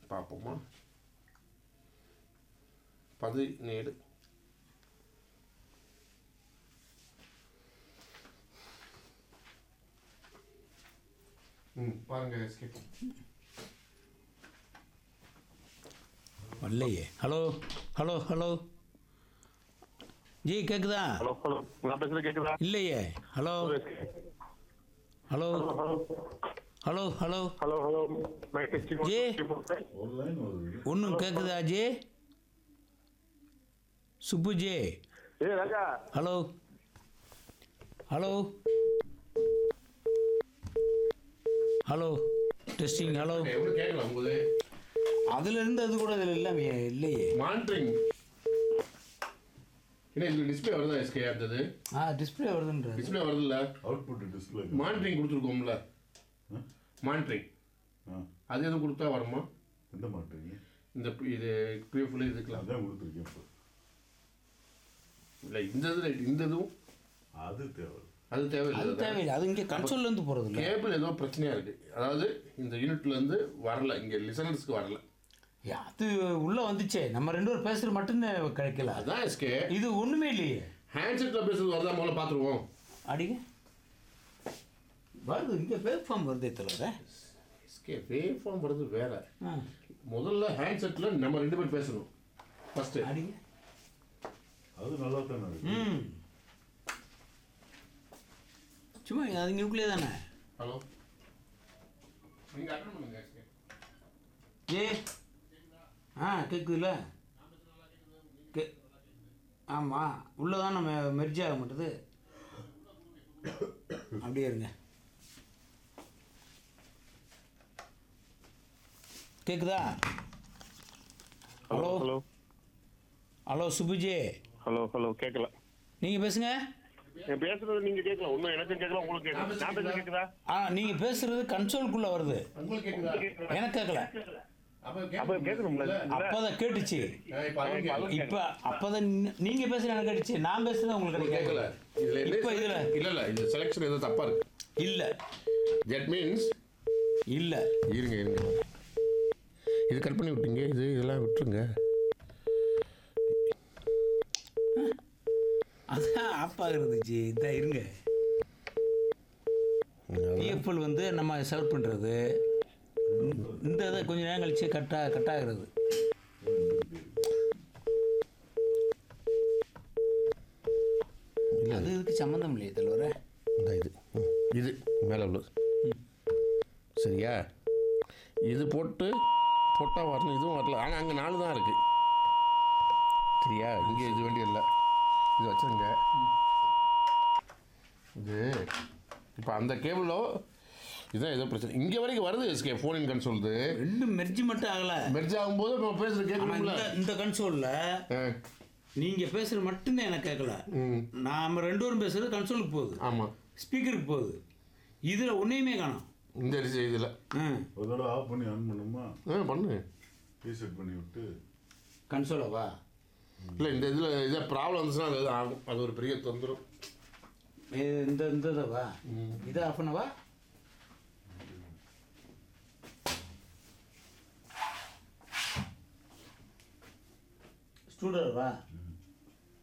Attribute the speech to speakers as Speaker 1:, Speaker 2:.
Speaker 1: பார்ப்போமா பதினேழு ம் பாருங்க எஸ்கேப்
Speaker 2: வரலையே ஹலோ ஹலோ ஹலோ ஜி கேட்குதா
Speaker 3: ஹலோ ஹலோ நான் பேசுறது கேக்குதா
Speaker 2: இல்லையே hello hello hello hello
Speaker 3: hello hello நான் டெஸ்டிங்
Speaker 2: ஜி.
Speaker 4: ஒரு லைன் வருது
Speaker 2: ஒன்றும் கேட்குதா ji Subbu ji
Speaker 3: A Raja
Speaker 2: hello hello hello testing hello
Speaker 1: எவ்வளோ கேட்கலாம் உங்களுக்கு
Speaker 2: அதுல இருந்து அது கூட இதில் இல்லாமே இல்லையே
Speaker 1: மானிட்டரிங் என்ன இது டிஸ்பிளே வருதா எஸ்கே அடுத்தது
Speaker 2: ஆ டிஸ்பிளே வருதுன்றது
Speaker 1: டிஸ்பிளே வருதுல்ல
Speaker 4: அவுட்புட் டிஸ்பிளே
Speaker 1: மானிட்டரிங் கொடுத்துருக்கோம்ல மானிட்டரிங்
Speaker 4: ஆ
Speaker 1: அது எதுவும் கொடுத்தா வருமா
Speaker 4: எந்த மாட்டீங்க
Speaker 1: இந்த பி- இது பிஎஃப்ல இதுக்கெல்லாம்
Speaker 4: அதான் கொடுத்துருக்கேன் இப்போ
Speaker 1: இல்லை இந்த இதில் இந்த இதுவும்
Speaker 4: அது தேவை
Speaker 1: அது
Speaker 2: அது
Speaker 1: தேவையில்லை
Speaker 2: தேவையில்லை அது இங்கே கன்சோல்ல இருந்து போகிறது இல்லை
Speaker 1: கேபிள் ஏதோ பிரச்சனையா இருக்கு அதாவது இந்த யூனிட்ல இருந்து வரல இங்க லிசனர்ஸ்க்கு வரல
Speaker 2: அது உள்ள வந்துச்சே நம்ம ரெண்டு பேரும் பேசுறது மட்டும்தான் கிடைக்கல
Speaker 1: அதான் எஸ்கே
Speaker 2: இது ஒண்ணுமே இல்லையே
Speaker 1: ஹேண்ட்செட்ல பேசுறது வருதா முதல்ல பார்த்துருவோம்
Speaker 2: அடிங்க வருது இங்கே வேவ் ஃபார்ம் வருதே தலைவர
Speaker 1: எஸ்கே வேவ் ஃபார்ம் வருது வேற
Speaker 2: ஆ
Speaker 1: முதல்ல ஹேண்ட்செட்ல நம்ம ரெண்டு பேர் பேசணும் ஃபர்ஸ்ட்
Speaker 2: அடிங்க
Speaker 4: அது நல்லா தானே இருக்கு
Speaker 2: ம் சும்மா அது இங்கே தானே
Speaker 1: ஹலோ நீங்க அட்டன் பண்ணுங்க எஸ்கே
Speaker 2: ஏ ஆ கேட்குதுல்ல கே ஆமாம் உள்ளே தான் நம்ம மெர்ஜ் ஆக மாட்டுது அப்படியே இருங்க கேட்குதா hello
Speaker 3: hello
Speaker 2: hello Subuji
Speaker 3: hello hello கேட்கல
Speaker 2: நீங்கள் பேசுங்க
Speaker 3: நான் பேசுறது நீங்க கேட்கல ஒன்னும் எனக்கும் கேட்கல உங்களுக்கு கேட்கல நான் பேசுறது கேக்குதா
Speaker 2: ஆ நீங்கள் பேசுகிறது கன்சோலுக்குள்ளே வருது
Speaker 1: உங்களுக்கு கேக்குதா
Speaker 2: எனக்கு கேட்கல
Speaker 1: அப்ப
Speaker 3: அப்ப கேட்கணும்ல
Speaker 2: அப்போதான் கேட்டுச்சு
Speaker 1: இப்போ அதுவும் கேட்கல
Speaker 2: இப்போ அப்போதான் நீங்கள் பேசுகிறது எனக்கு கேட்டுச்சு நான் பேசுறது உங்களுக்கு
Speaker 1: உங்களுக்கு கேட்கல
Speaker 2: கேட்கல
Speaker 1: இதுல என்ன
Speaker 2: இப்போ இதுல
Speaker 1: இல்ல இல்ல இது செலெக்ஷன் ஏதோ தப்பா இருக்கு
Speaker 2: இல்லை
Speaker 1: தட் மீன்ஸ்
Speaker 2: இல்லை
Speaker 1: இருங்க இருங்க இது கட் பண்ணி விட்டீங்க இது இதெல்லாம் விட்டுருங்க
Speaker 2: அதான் ஆஃப் ஆகுறது ஜி இதான் இருங்க பிஎஃப்எல் வந்து நம்ம செலக்ட் பண்ணுறது இந்த இதை கொஞ்ச நேரம் கழிச்சு கட்டா கட் ஆகுறது அது இதுக்கு சம்மந்தம் இல்லையே தலைவர
Speaker 1: இந்த இது ம், இது மேலே உள்ளது சரியா இது போட்டு போட்டால் வரணும் இதுவும் வரல ஆனால் அங்கே நாலு தான் இருக்குது சரியா இங்கே இது வேண்டிய இல்லை இது வச்சுருங்க இது இப்போ அந்த கேபிளோ இதுதான் ஏதோ பிரச்சனை இங்கே வரைக்கும் வருது எஸ்கே ஃபோனின் கன்சோல்து
Speaker 2: ரெண்டும் மெர்ஜி மட்டும் ஆகலை
Speaker 1: மெர்ஜ் ஆகும்போது நம்ம பேசுகிற
Speaker 2: ஆனால்
Speaker 1: கேட்கணும்ல
Speaker 2: இந்த இந்த கன்சோலில்
Speaker 1: ஆ,
Speaker 2: நீங்கள் பேசுகிறது மட்டும்தான் எனக்கு கேட்கல
Speaker 1: ம்
Speaker 2: நாம் ரெண்டு பேரும் பேசுகிறது கன்சோலுக்கு போகுது
Speaker 1: ஆமாம்
Speaker 2: ஸ்பீக்கருக்கு போகுது இதில் ஒன்றையுமே காணோம்
Speaker 1: இந்த இதில்
Speaker 2: ஆ
Speaker 4: ஒரு தடவை ஆஃப் பண்ணி ஆன் பண்ணுமா
Speaker 1: ஆ பண்ணு
Speaker 4: ரீசெட் பண்ணி விட்டு
Speaker 2: கன்சோலாவா
Speaker 1: இல்லை இந்த இதில் இதை ப்ராப்ளம் வந்துச்சுன்னா அது ஆகும் அது ஒரு பெரிய தொந்தரவு
Speaker 2: இது இந்த இந்த இதவா இதை ஆஃப் பண்ணவா ஸ்டூடெண்ட்வா